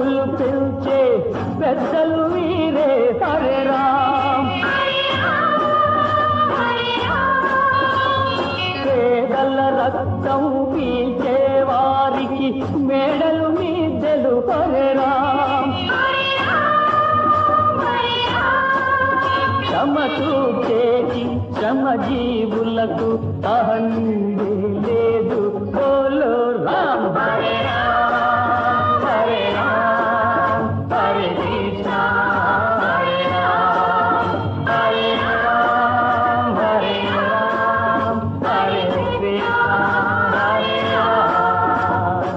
పేగులు పెంచే పెద్దలు వీరే హరే రామ్ పేదల రక్తం పీల్చే వారికి మేడలు మీదెలు హరే రామ్ శ్రమకు చేసి శ్రమ జీవులకు అహండే లేదు బోలో రామ్ హరే రామ్ హరే రామ్ హరే కృష్ణ హరే రామ్ హరే రామ్ హరే రామ్ హరే కృష్ణ హరే రామ్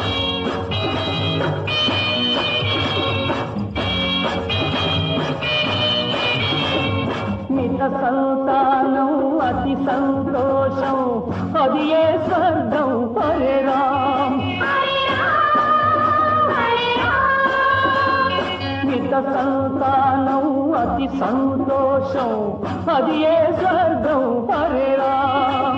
మిత సంతానం అతి సంతోషం అది ఏ స్వర్గం హరే రామ్ మిత సంతానం అతి సంతోషం అది ఏ స్వర్గం హరే రామ్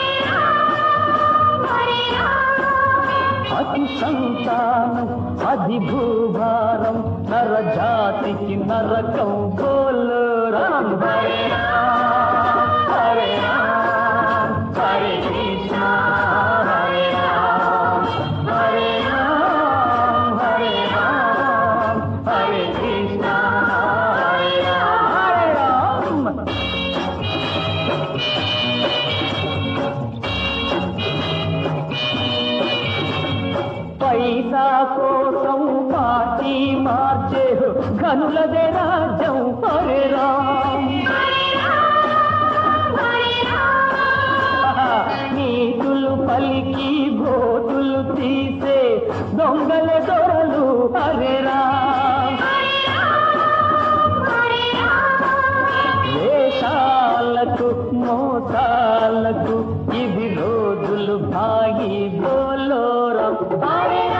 అతి సంతానం అది భూభారం నర జాతికి నరకం బోలు రామ్ హరే రామ్ హరే రామ్ హరే కృష్ణ హరే రామ్ హరే రామ్ హరే రామ్ హరే కృష్ణ హరే రామ్ హరే రామ్ పైసా కోసం పార్టీ మార్చే ఘనులదే రాజ్యం హరే రామ్ నీతులు పలికి భోతులు తీసే దొంగల దొరలు హరే రామ్ వేషాలకు మోసాలకు ఇవి రోజులు భాగి బోలోరం హరే